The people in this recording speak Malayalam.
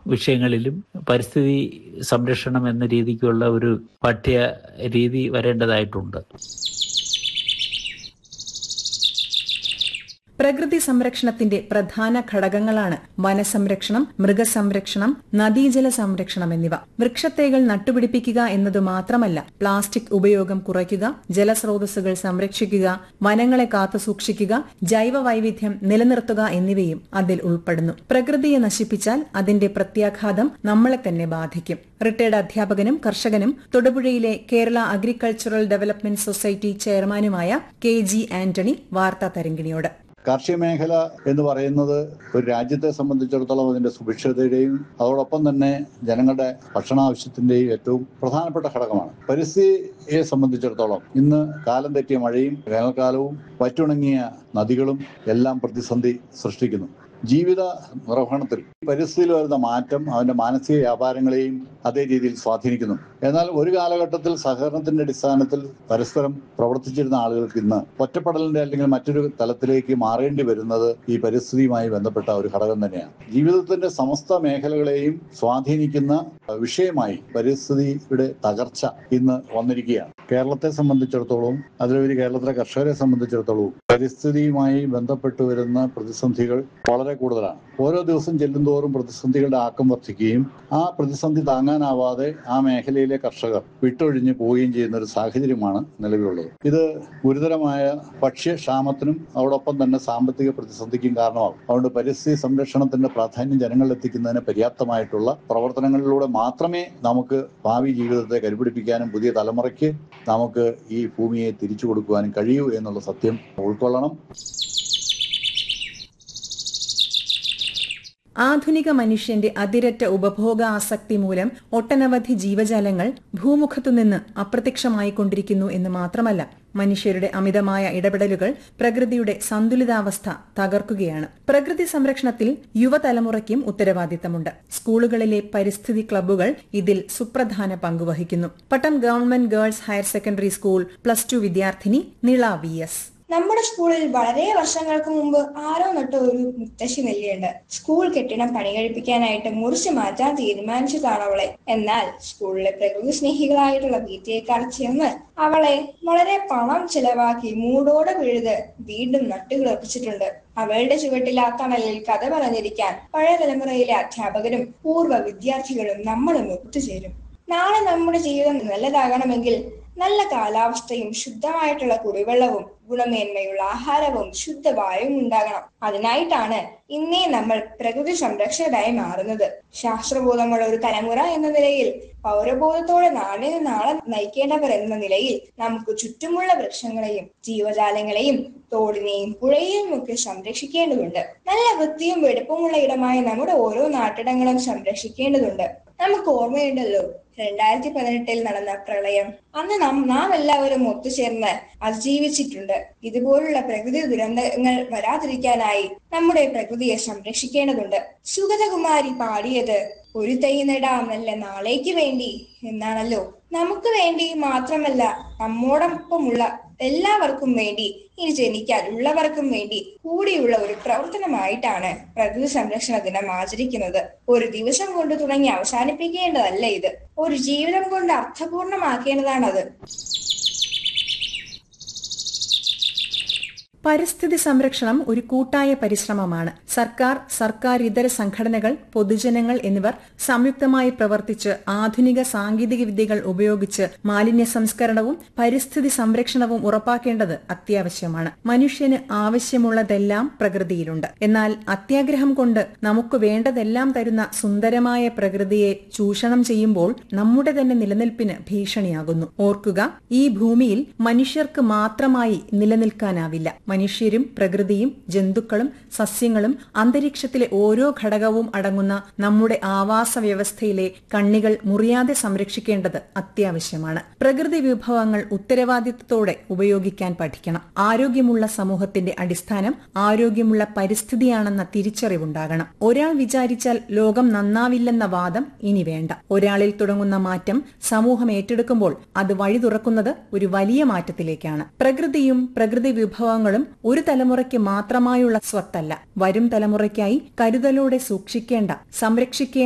വിഷയങ്ങളിലും പരിസ്ഥിതി സംരക്ഷണം എന്ന രീതിക്കുള്ള ഒരു പാഠ്യ രീതി വരേണ്ടതായിട്ടുണ്ട് പ്രകൃതി സംരക്ഷണത്തിന്റെ പ്രധാന ഘടകങ്ങളാണ് വനസംരക്ഷണം മൃഗസംരക്ഷണം നദീജല സംരക്ഷണം എന്നിവ വൃക്ഷത്തൈകൾ നട്ടുപിടിപ്പിക്കുക എന്നതു മാത്രമല്ല പ്ലാസ്റ്റിക് ഉപയോഗം കുറയ്ക്കുക ജലസ്രോതസ്സുകൾ സംരക്ഷിക്കുക വനങ്ങളെ കാത്തുസൂക്ഷിക്കുക ജൈവ വൈവിധ്യം നിലനിർത്തുക എന്നിവയും അതിൽ ഉൾപ്പെടുന്നു പ്രകൃതിയെ നശിപ്പിച്ചാൽ അതിന്റെ പ്രത്യാഘാതം നമ്മളെ തന്നെ ബാധിക്കും റിട്ടയർഡ് അധ്യാപകനും കർഷകനും തൊടുപുഴയിലെ കേരള അഗ്രികൾച്ചറൽ ഡെവലപ്മെന്റ് സൊസൈറ്റി ചെയർമാനുമായ കെ ജി ആന്റണി വാർത്താ തരംഗിണിയോട് കാർഷിക മേഖല എന്ന് പറയുന്നത് ഒരു രാജ്യത്തെ സംബന്ധിച്ചിടത്തോളം അതിന്റെ സുഭിക്ഷതയുടെയും അതോടൊപ്പം തന്നെ ജനങ്ങളുടെ ഭക്ഷണാവശ്യത്തിന്റെയും ഏറ്റവും പ്രധാനപ്പെട്ട ഘടകമാണ് പരിസ്ഥിതിയെ സംബന്ധിച്ചിടത്തോളം ഇന്ന് കാലം തെറ്റിയ മഴയും വേനൽക്കാലവും വറ്റുണങ്ങിയ നദികളും എല്ലാം പ്രതിസന്ധി സൃഷ്ടിക്കുന്നു ജീവിത നിർവഹണത്തിൽ പരിസ്ഥിതിയിൽ വരുന്ന മാറ്റം അവന്റെ മാനസിക വ്യാപാരങ്ങളെയും അതേ രീതിയിൽ സ്വാധീനിക്കുന്നു എന്നാൽ ഒരു കാലഘട്ടത്തിൽ സഹകരണത്തിന്റെ അടിസ്ഥാനത്തിൽ പരസ്പരം പ്രവർത്തിച്ചിരുന്ന ആളുകൾക്ക് ഇന്ന് ഒറ്റപ്പെടലിന്റെ അല്ലെങ്കിൽ മറ്റൊരു തലത്തിലേക്ക് മാറേണ്ടി വരുന്നത് ഈ പരിസ്ഥിതിയുമായി ബന്ധപ്പെട്ട ഒരു ഘടകം തന്നെയാണ് ജീവിതത്തിന്റെ സമസ്ത മേഖലകളെയും സ്വാധീനിക്കുന്ന വിഷയമായി പരിസ്ഥിതിയുടെ തകർച്ച ഇന്ന് വന്നിരിക്കുകയാണ് കേരളത്തെ സംബന്ധിച്ചിടത്തോളം അതിലുപരി കേരളത്തിലെ കർഷകരെ സംബന്ധിച്ചിടത്തോളം പരിസ്ഥിതിയുമായി ബന്ധപ്പെട്ട് വരുന്ന പ്രതിസന്ധികൾ വളരെ കൂടുതലാണ് ഓരോ ദിവസം ചെല്ലുന്തോറും പ്രതിസന്ധികളുടെ ആക്കം വർദ്ധിക്കുകയും ആ പ്രതിസന്ധി താങ്ങാനാവാതെ ആ മേഖലയിലെ കർഷകർ വിട്ടൊഴിഞ്ഞു പോവുകയും ചെയ്യുന്ന ഒരു സാഹചര്യമാണ് നിലവിലുള്ളത് ഇത് ഗുരുതരമായ ഭക്ഷ്യക്ഷാമത്തിനും അതോടൊപ്പം തന്നെ സാമ്പത്തിക പ്രതിസന്ധിക്കും കാരണമാകും അതുകൊണ്ട് പരിസ്ഥിതി സംരക്ഷണത്തിന്റെ പ്രാധാന്യം ജനങ്ങളിൽ എത്തിക്കുന്നതിന് പര്യാപ്തമായിട്ടുള്ള പ്രവർത്തനങ്ങളിലൂടെ മാത്രമേ നമുക്ക് ഭാവി ജീവിതത്തെ കരുപിടിപ്പിക്കാനും പുതിയ തലമുറയ്ക്ക് നമുക്ക് ഈ ഭൂമിയെ തിരിച്ചു കൊടുക്കുവാനും കഴിയൂ എന്നുള്ള സത്യം ഉൾക്കൊള്ളണം ആധുനിക മനുഷ്യന്റെ അതിരറ്റ ഉപഭോഗ ആസക്തി മൂലം ഒട്ടനവധി ജീവജാലങ്ങൾ ഭൂമുഖത്തുനിന്ന് അപ്രത്യക്ഷമായിക്കൊണ്ടിരിക്കുന്നു എന്ന് മാത്രമല്ല മനുഷ്യരുടെ അമിതമായ ഇടപെടലുകൾ പ്രകൃതിയുടെ സന്തുലിതാവസ്ഥ തകർക്കുകയാണ് പ്രകൃതി സംരക്ഷണത്തിൽ യുവതലമുറയ്ക്കും ഉത്തരവാദിത്തമുണ്ട് സ്കൂളുകളിലെ പരിസ്ഥിതി ക്ലബ്ബുകൾ ഇതിൽ സുപ്രധാന പങ്കുവഹിക്കുന്നു Pattom government girls higher secondary school plus two വിദ്യാർത്ഥിനി നിള വി എസ് നമ്മുടെ സ്കൂളിൽ വളരെ വർഷങ്ങൾക്ക് മുമ്പ് ആരോ നട്ട ഒരു മുത്തശ്ശി നെല്ലിയുണ്ട് സ്കൂൾ കെട്ടിടം പണി കഴിപ്പിക്കാനായിട്ട് മുറിച്ചു മാറ്റാൻ തീരുമാനിച്ചതാണ് അവളെ എന്നാൽ സ്കൂളിലെ പ്രകൃതി സ്നേഹികളായിട്ടുള്ള വീട്ടിലേക്കാൾ ചേർന്ന് അവളെ വളരെ പണം ചെലവാക്കി മൂടോടെ വീഴുത് വീണ്ടും നട്ടുകിളപ്പിച്ചിട്ടുണ്ട് അവളുടെ ചുവട്ടിൽ ആ തണലിൽ കഥ പറഞ്ഞിരിക്കാൻ പഴയ തലമുറയിലെ അധ്യാപകരും പൂർവ്വ വിദ്യാർത്ഥികളും നമ്മളും ഒത്തുചേരും നാളെ നമ്മുടെ ജീവിതം നല്ലതാകണമെങ്കിൽ നല്ല കാലാവസ്ഥയും ശുദ്ധമായിട്ടുള്ള കുടിവെള്ളവും ഗുണമേന്മയുള്ള ആഹാരവും ശുദ്ധവായുവും ഉണ്ടാകണം അതിനായിട്ടാണ് ഇന്നേ നമ്മൾ പ്രകൃതി സംരക്ഷകരായി മാറുന്നത് ശാസ്ത്രബോധമുള്ള ഒരു തലമുറ എന്ന നിലയിൽ പൗരബോധത്തോടെ നാളെ നാളെ നയിക്കേണ്ടവർ എന്ന നിലയിൽ നമുക്ക് ചുറ്റുമുള്ള വൃക്ഷങ്ങളെയും ജീവജാലങ്ങളെയും തോടിനെയും പുഴയെയും ഒക്കെ സംരക്ഷിക്കേണ്ടതുണ്ട് നല്ല വൃത്തിയും വെടുപ്പുമുള്ള ഇടമായ നമ്മുടെ ഓരോ നാട്ടിടങ്ങളും സംരക്ഷിക്കേണ്ടതുണ്ട് നമുക്ക് ഓർമ്മയുണ്ടല്ലോ രണ്ടായിരത്തി പതിനെട്ടിൽ നടന്ന പ്രളയം അന്ന് നാം നാം എല്ലാവരും ഒത്തുചേർന്ന് അതിജീവിച്ചിട്ടുണ്ട് ഇതുപോലുള്ള പ്രകൃതി ദുരന്തങ്ങൾ വരാതിരിക്കാനായി നമ്മുടെ പ്രകൃതിയെ സംരക്ഷിക്കേണ്ടതുണ്ട് സുഗതകുമാരി പാടിയത് ഒരു തൈ നടാം നല്ല നാളേക്ക് വേണ്ടി എന്നാണല്ലോ നമുക്ക് വേണ്ടി മാത്രമല്ല നമ്മോടൊപ്പമുള്ള എല്ലാവർക്കും വേണ്ടി ഇനി ജനിക്കാൻ ഉള്ളവർക്കും വേണ്ടി കൂടിയുള്ള ഒരു പ്രവർത്തനമായിട്ടാണ് പ്രകൃതി സംരക്ഷണ ദിനം ആചരിക്കുന്നത് ഒരു ദിവസം കൊണ്ട് തുടങ്ങി അവസാനിപ്പിക്കേണ്ടതല്ല ഇത് ഒരു ജീവിതം കൊണ്ട് അർത്ഥപൂർണമാക്കേണ്ടതാണത് പരിസ്ഥിതി സംരക്ഷണം ഒരു കൂട്ടായ പരിശ്രമമാണ് സർക്കാർ സർക്കാർ ഇതര സംഘടനകൾ പൊതുജനങ്ങൾ എന്നിവർ സംയുക്തമായി പ്രവർത്തിച്ച് ആധുനിക സാങ്കേതിക വിദ്യകൾ ഉപയോഗിച്ച് മാലിന്യ സംസ്കരണവും പരിസ്ഥിതി സംരക്ഷണവും ഉറപ്പാക്കേണ്ടത് അത്യാവശ്യമാണ് മനുഷ്യന് ആവശ്യമുള്ളതെല്ലാം പ്രകൃതിയിലുണ്ട് എന്നാൽ അത്യാഗ്രഹം കൊണ്ട് നമുക്ക് വേണ്ടതെല്ലാം തരുന്ന സുന്ദരമായ പ്രകൃതിയെ ചൂഷണം ചെയ്യുമ്പോൾ നമ്മുടെ തന്നെ നിലനിൽപ്പിന് ഭീഷണിയാകുന്നു ഓർക്കുക ഈ ഭൂമിയിൽ മനുഷ്യർക്ക് മാത്രമായി നിലനിൽക്കാനാവില്ല മനുഷ്യരും പ്രകൃതിയും ജന്തുക്കളും സസ്യങ്ങളും അന്തരീക്ഷത്തിലെ ഓരോ ഘടകവും അടങ്ങുന്ന നമ്മുടെ ആവാസ വ്യവസ്ഥയിലെ കണ്ണികൾ മുറിയാതെ സംരക്ഷിക്കേണ്ടത് അത്യാവശ്യമാണ് പ്രകൃതി വിഭവങ്ങൾ ഉത്തരവാദിത്തത്തോടെ ഉപയോഗിക്കാൻ പഠിക്കണം ആരോഗ്യമുള്ള സമൂഹത്തിന്റെ അടിസ്ഥാനം ആരോഗ്യമുള്ള പരിസ്ഥിതിയാണെന്ന തിരിച്ചറിവുണ്ടാകണം ഒരാൾ വിചാരിച്ചാൽ ലോകം നന്നാവില്ലെന്ന വാദം ഇനി വേണ്ട ഒരാളിൽ തുടങ്ങുന്ന മാറ്റം സമൂഹം ഏറ്റെടുക്കുമ്പോൾ അത് വഴി തുറക്കുന്നത് ഒരു വലിയ മാറ്റത്തിലേക്കാണ് പ്രകൃതിയും പ്രകൃതി വിഭവങ്ങളും ഒരു തലമുറയ്ക്ക് മാത്രമായുള്ള സ്വത്തല്ല വരും തലമുറയ്ക്കായി കരുതലോടെ സൂക്ഷിക്കേണ്ട സംരക്ഷിക്കേണ്ട